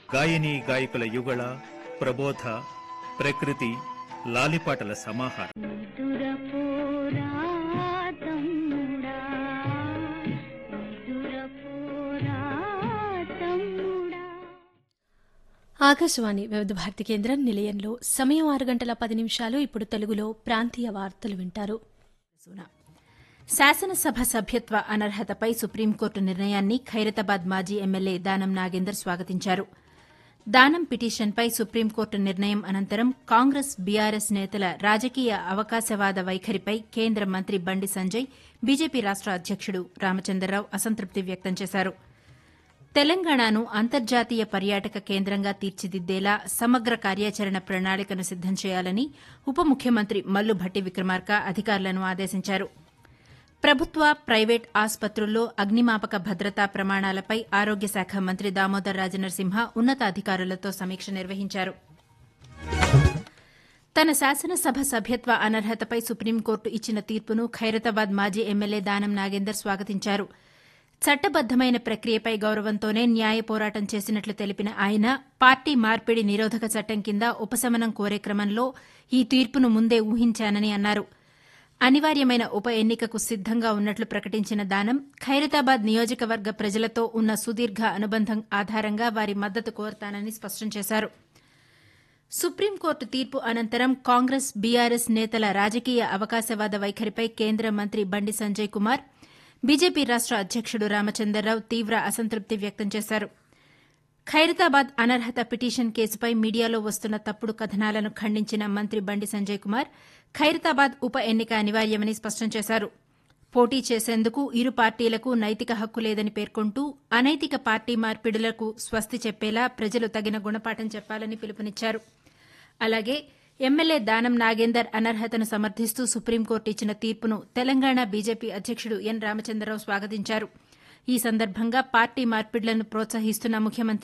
గాయనీ గాయకుల యుగళ ప్రబోధ ప్రకృతి లాలిపాటల సమాహారం నిదురపోరా తమ్ముడా నిదురపోరా తమ్ముడా ఆకాశవాణి వివిధ భారతి కేంద్రం నిలయంలో సమయం ఆరు గంటల పది నిమిషాలు ఇప్పుడు తెలుగులో ప్రాంతీయ వార్తలు వింటారు శాసనసభ సభ్యత్వ అనర్హతపై సుప్రీంకోర్టు నిర్ణయాన్ని ఖైరతాబాద్ మాజీ ఎమ్మెల్యే దానం నాగేందర్ స్వాగతించారు దానం పిటిషన్పై సుప్రీంకోర్టు నిర్ణయం అనంతరం కాంగ్రెస్ బీఆర్ఎస్ నేతల రాజకీయ అవకాశవాద వైఖరిపై కేంద్ర మంత్రి బండి సంజయ్ బీజేపీ రాష్ట అధ్యక్షుడు రామచంద్రరావు అసంతృప్తి వ్యక్తం చేశారు తెలంగాణను అంతర్జాతీయ పర్యాటక కేంద్రంగా తీర్చిదిద్దేలా సమగ్ర కార్యాచరణ ప్రణాళికను సిద్దం చేయాలని ఉప ముఖ్యమంత్రి మల్లు భట్టి విక్రమార్క అధికారులను ఆదేశించారు ప్రభుత్వ ప్రైవేట్ ఆసుపత్రుల్లో అగ్నిమాపక భద్రతా ప్రమాణాలపై ఆరోగ్య శాఖ మంత్రి దామోదర్ రాజనరసింహ ఉన్నతాధికారులతో సమీక్ష నిర్వహించారు తన శాసనసభ సభ్యత్వ అనర్హతపై సుప్రీంకోర్టు ఇచ్చిన తీర్పును ఖైరతాబాద్ మాజీ ఎమ్మెల్యే దానం నాగేందర్ స్వాగతించారు చట్టబద్దమైన ప్రక్రియపై గౌరవంతోనే న్యాయ పోరాటం చేసినట్లు తెలిపిన ఆయన పార్టీ మార్పిడి నిరోధక చట్టం కింద ఉపశమనం కోరే క్రమంలో ఈ తీర్పును ముందే ఊహించానని అన్నారు అనివార్యమైన ఉప ఎన్నికకు సిద్దంగా ఉన్నట్లు ప్రకటించిన దానం ఖైరతాబాద్ నియోజకవర్గ ప్రజలతో ఉన్న సుదీర్ఘ అనుబంధం ఆధారంగా వారి మద్దతు కోరతానని స్పష్టం చేశారు సుప్రీంకోర్టు తీర్పు అనంతరం కాంగ్రెస్ బీఆర్ఎస్ నేతల రాజకీయ అవకాశవాద వైఖరిపై కేంద్ర మంత్రి బండి సంజయ్ కుమార్ బీజేపీ రాష్ట అధ్యక్షుడు రామచందర్రావు తీవ్ర అసంతృప్తి వ్యక్తం చేశారు ఖైరతాబాద్ అనర్హత పిటిషన్ కేసుపై మీడియాలో వస్తున్న తప్పుడు కథనాలను ఖండించిన మంత్రి బండి సంజయ్ కుమార్ ఖైరతాబాద్ ఉప ఎన్నిక అనివార్యమని స్పష్టం చేశారు పోటీ చేసేందుకు ఇరు పార్టీలకు నైతిక హక్కు లేదని పేర్కొంటూ అనైతిక పార్టీ మార్పిడులకు స్వస్తి చెప్పేలా ప్రజలు తగిన గుణపాఠం చెప్పాలని పిలుపునిచ్చారు అలాగే ఎమ్మెల్యే దానం నాగేందర్ అనర్హతను సమర్థిస్తూ సుప్రీంకోర్టు ఇచ్చిన తీర్పును తెలంగాణ బీజేపీ అధ్యక్షుడు ఎన్ రామచంద్రరావు స్వాగతించారు ఈ సందర్భంగా పార్టీ మార్పిడులను ప్రోత్సహిస్తున్న ముఖ్యమంత్రి